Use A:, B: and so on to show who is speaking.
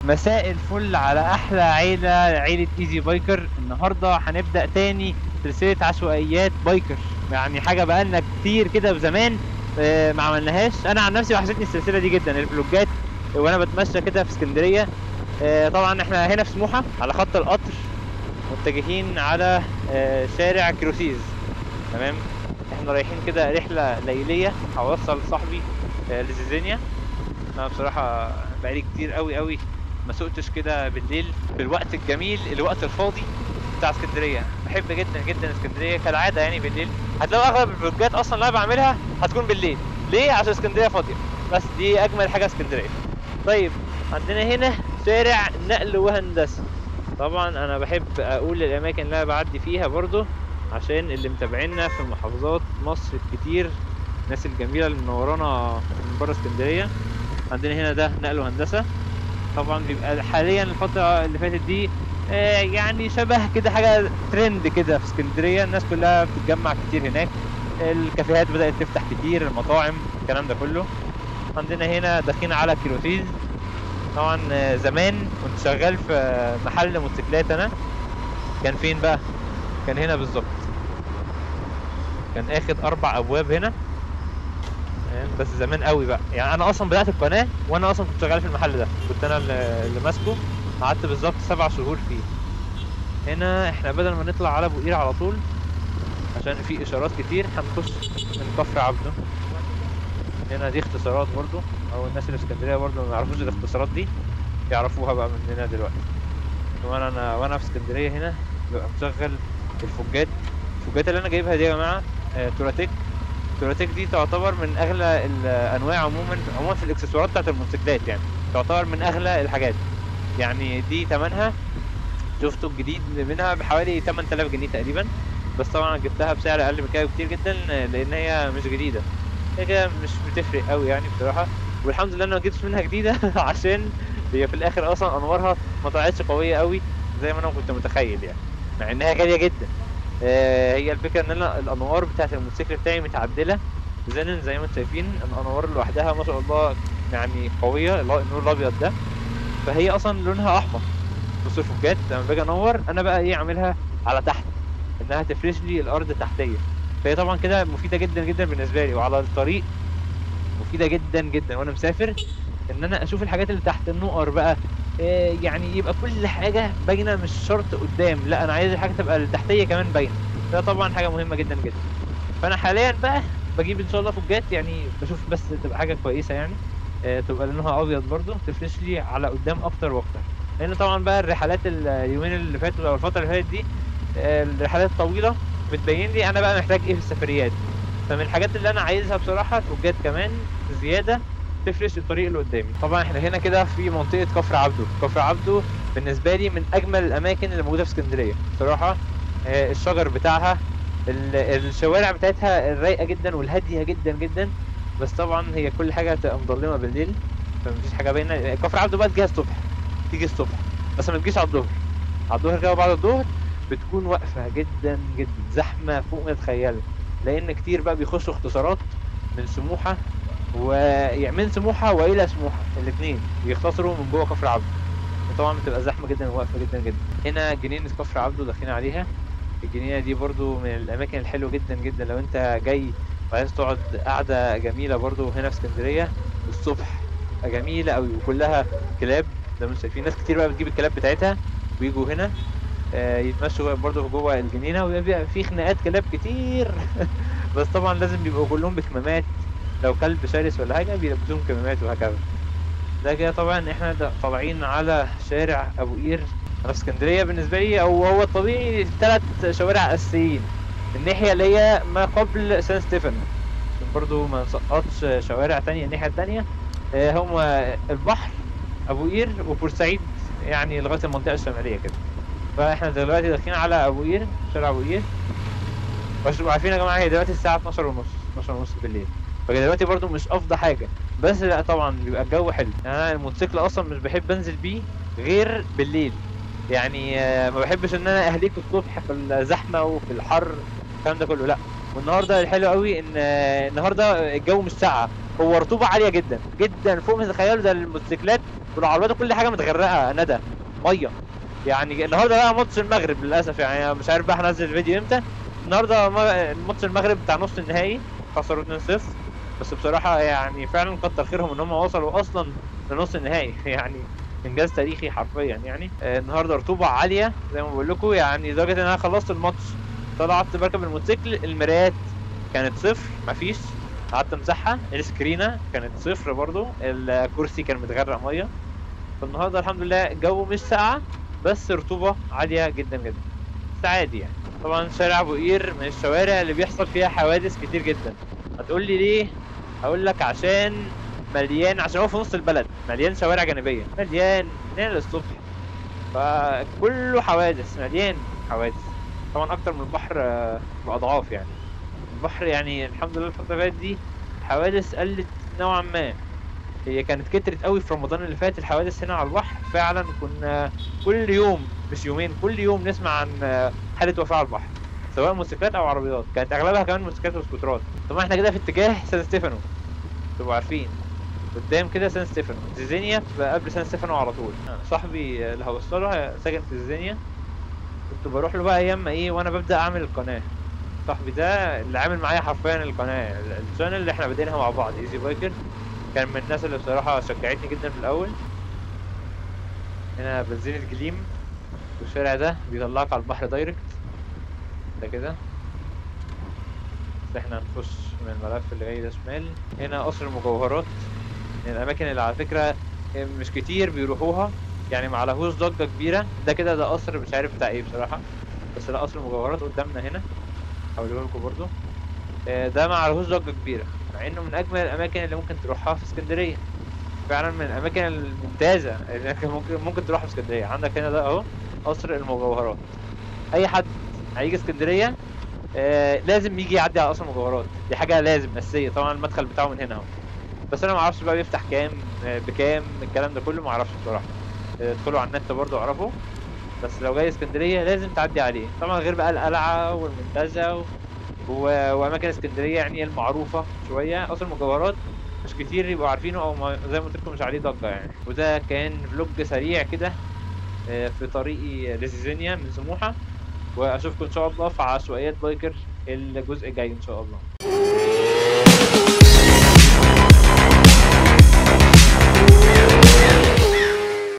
A: مساء الفل على احلى عيله عيله ايزي بايكر النهارده هنبدا تاني سلسله عشوائيات بايكر يعني حاجه بقالنا كتير كده وزمان آه، ما عملناهاش انا عن نفسي وحشتني السلسله دي جدا الفلوجات وانا بتمشى كده في اسكندريه آه، طبعا احنا هنا في سموحه على خط القطر متجهين على آه، شارع كروسيز تمام احنا رايحين كده رحله ليليه هوصل صاحبي آه، لزيزينيا انا بصراحه بقالي كتير قوي قوي ما سقتش كده بالليل في الوقت الجميل الوقت الفاضي بتاع اسكندريه بحب جدا جدا اسكندريه كالعاده يعني بالليل هتلاقوا اغلب الفلوجات اصلا اللي انا بعملها هتكون بالليل ليه عشان اسكندريه فاضيه بس دي اجمل حاجه اسكندريه طيب عندنا هنا شارع نقل وهندسه طبعا انا بحب اقول الاماكن اللي انا بعدي فيها برضو عشان اللي متابعينا في محافظات مصر كتير الناس الجميله اللي منورانا من بره اسكندريه عندنا هنا ده نقل وهندسه طبعا بيبقى حاليا الفتره اللي فاتت دي آه، يعني شبه كده حاجه ترند كده في اسكندريه الناس كلها بتتجمع كتير هناك الكافيهات بدات تفتح كتير المطاعم الكلام ده كله عندنا هنا داخلين على كيلوتيز طبعا آه، زمان كنت شغال في آه، محل موتوسيكلات انا كان فين بقى كان هنا بالظبط كان اخد اربع ابواب هنا تمام؟ بس زمان قوي بقى يعني انا اصلا بدات القناه وانا اصلا كنت شغال في المحل ده كنت انا اللي اللي ماسكه قعدت بالظبط سبع شهور فيه هنا احنا بدل ما نطلع على ابو قير على طول عشان في اشارات كتير هنخش من كفر عبده هنا دي اختصارات برضو او الناس اللي في اسكندريه برضو ما يعرفوش الاختصارات دي يعرفوها بقى مننا دلوقتي وانا انا وانا في اسكندريه هنا ببقى مشغل الفوجات الفوجات اللي انا جايبها دي يا جماعه آه، توراتيك توراتيك دي تعتبر من اغلى الانواع عموما عموما في الاكسسوارات بتاعت الموتوسيكلات يعني تعتبر من اغلى الحاجات يعني دي تمنها شفته الجديد منها بحوالي 8000 جنيه تقريبا بس طبعا جبتها بسعر اقل من كده بكتير جدا لان هي مش جديده هي كده مش بتفرق قوي يعني بصراحه والحمد لله انا ما جبتش منها جديده عشان هي في الاخر اصلا انوارها ما طلعتش قويه قوي زي ما انا كنت متخيل يعني مع انها غاليه جدا آه، هي الفكره ان انا الانوار بتاعت الموتوسيكل بتاعي متعدله زين زي ما انتم شايفين الانوار لوحدها ما شاء الله يعني قويه اللي هو النور الابيض ده فهي اصلا لونها احمر بص الفوجات لما باجي انور انا بقى ايه اعملها على تحت انها تفرش لي الارض التحتيه فهي طبعا كده مفيده جدا جدا بالنسبه لي وعلى الطريق مفيده جدا جدا وانا مسافر ان انا اشوف الحاجات اللي تحت النقر بقى إيه يعني يبقى كل حاجه باينه مش شرط قدام لا انا عايز الحاجه تبقى التحتيه كمان باينه ده طبعا حاجه مهمه جدا جدا فانا حاليا بقى بجيب ان شاء الله فوجات يعني بشوف بس تبقى حاجه كويسه يعني آه، تبقى لونها ابيض برضو تفرش لي على قدام اكتر واكتر لان طبعا بقى الرحلات ال- اليومين اللي فاتوا او الفتره اللي فاتت دي آه، الرحلات الطويله بتبين لي انا بقى محتاج ايه في السفريات فمن الحاجات اللي انا عايزها بصراحه فوجات كمان زياده تفرش الطريق اللي قدامي طبعا احنا هنا كده في منطقه كفر عبده كفر عبده بالنسبه لي من اجمل الاماكن اللي موجوده في اسكندريه بصراحه آه، الشجر بتاعها ال- الشوارع بتاعتها الرايقه جدا والهاديه جدا جدا بس طبعا هي كل حاجه هتبقى مظلمه بالليل فمفيش حاجه باينه كفر عبده بقى تجيها الصبح تيجي الصبح بس ما تجيش على الظهر على الظهر كده وبعد الظهر بتكون واقفه جدا جدا زحمه فوق ما تتخيلوا لان كتير بقى بيخشوا اختصارات من سموحه ويعمل سموحه والى سموحه الاثنين بيختصروا من جوه كفر عبده وطبعا بتبقى زحمه جدا وواقفه جدا جدا هنا جنينه كفر عبده داخلين عليها الجنينه دي برضو من الاماكن الحلوه جدا جدا لو انت جاي وعايز تقعد قعده جميله برضو هنا في اسكندريه الصبح جميله قوي وكلها كلاب زي ما انتم شايفين ناس كتير بقى بتجيب الكلاب بتاعتها ويجوا هنا آه، يتمشوا برضو جوه الجنينه ويبقى في خناقات كلاب كتير بس طبعا لازم بيبقوا كلهم بكمامات لو كلب شرس ولا حاجه بيلبسوهم كمامات وهكذا ده كده طبعا احنا دا- طالعين على شارع ابو قير انا في اسكندريه بالنسبه لي او هو الطبيعي ثلاث شوارع اساسيين الناحيه اللي هي ما قبل سان ستيفن عشان برضو ما نسقطش شوارع تانية الناحيه التانية آه، هم البحر ابو قير وبورسعيد يعني لغايه المنطقه الشماليه كده فاحنا دلوقتي داخلين على ابو قير شارع ابو قير بس تبقوا عارفين يا جماعه هي دلوقتي الساعه 12 ونص 12 ونص بالليل فدلوقتي برضو مش افضل حاجه بس لا طبعا بيبقى الجو حلو يعني انا الموتوسيكل اصلا مش بحب انزل بيه غير بالليل يعني آه، ما بحبش ان انا اهليك الصبح في الزحمه وفي الحر الكلام ده كله لا والنهارده الحلو قوي ان آه، النهارده الجو مش ساقعه هو رطوبه عاليه جدا جدا فوق ما تتخيلوا ده الموتوسيكلات والعربيات كل حاجه متغرقه ندى ميه يعني النهارده بقى ماتش المغرب للاسف يعني أنا مش عارف بقى هنزل الفيديو امتى النهارده ما- ماتش المغرب بتاع نص النهائي خسروا 2-0 بس بصراحه يعني فعلا كتر خيرهم ان هم وصلوا اصلا لنص النهائي يعني انجاز تاريخي حرفيا يعني آه، النهارده رطوبه عاليه زي ما بقول لكم يعني لدرجه ان انا خلصت الماتش طلعت بركب الموتوسيكل المرايات كانت صفر مفيش قعدت امسحها السكرينه كانت صفر برضو الكرسي كان متغرق ميه فالنهارده الحمد لله الجو مش ساقعه بس رطوبه عاليه جدا جدا بس عادي يعني طبعا شارع ابو قير من الشوارع اللي بيحصل فيها حوادث كتير جدا هتقول لي ليه هقول لك عشان مليان عشان هو في نص البلد مليان شوارع جانبيه مليان مليان للصبح فكله حوادث مليان حوادث طبعا اكتر من البحر آه، باضعاف يعني البحر يعني الحمد لله الفتره اللي فاتت دي الحوادث قلت نوعا ما هي كانت كترت قوي في رمضان اللي فات الحوادث هنا على البحر فعلا كنا كل يوم مش يومين كل يوم نسمع عن آه، حاله وفاه على البحر سواء موتوسيكلات او عربيات كانت اغلبها كمان موتوسيكلات وسكوترات طبعا احنا كده في اتجاه سان ستيفانو تبقوا عارفين قدام كده سان ستيفانو زيزينيا بتبقى قبل سان ستيفانو على طول أنا صاحبي اللي هوصله ساكن في زيزينيا كنت بروح له بقى ايام ما ايه وانا ببدا اعمل القناه صاحبي ده اللي عامل معايا حرفيا القناه ال- الشانل اللي احنا بادئينها مع بعض ايزي بايكر كان من الناس اللي بصراحه شجعتني جدا في الاول هنا بنزينة جليم والشارع ده بيطلعك على البحر دايركت ده كده بس احنا هنخش من الملف اللي جاي ده شمال هنا قصر المجوهرات من الاماكن اللي على فكره مش كتير بيروحوها يعني ما عليهوش ضجه كبيره ده كده ده قصر مش عارف بتاع ايه بصراحه بس ده قصر المجوهرات قدامنا هنا هوريه لكم برضو آه، ده ما عليهوش ضجه كبيره مع انه من اجمل الاماكن اللي ممكن تروحها في اسكندريه فعلا من الاماكن الممتازه اللي إنك ممكن ممكن تروحها في اسكندريه عندك هنا ده اهو قصر المجوهرات اي حد هيجي اسكندريه آه لازم يجي يعدي على قصر المجوهرات دي حاجه لازم اساسيه طبعا المدخل بتاعه من هنا اهو بس انا ما اعرفش بقى بيفتح كام آه، بكام الكلام ده كله ما اعرفش بصراحه آه، ادخلوا على النت برضو اعرفوا بس لو جاي اسكندريه لازم تعدي عليه طبعا غير بقى القلعه والمنتزه و... و... واماكن اسكندريه يعني المعروفه شويه قصر المجوهرات مش كتير يبقوا عارفينه او ما... زي ما قلت لكم مش عليه ضجه يعني وده كان فلوج سريع كده آه، في طريقي لزيزينيا من سموحه واشوفكم ان شاء الله في عشوائيات بايكر الجزء الجاي ان شاء الله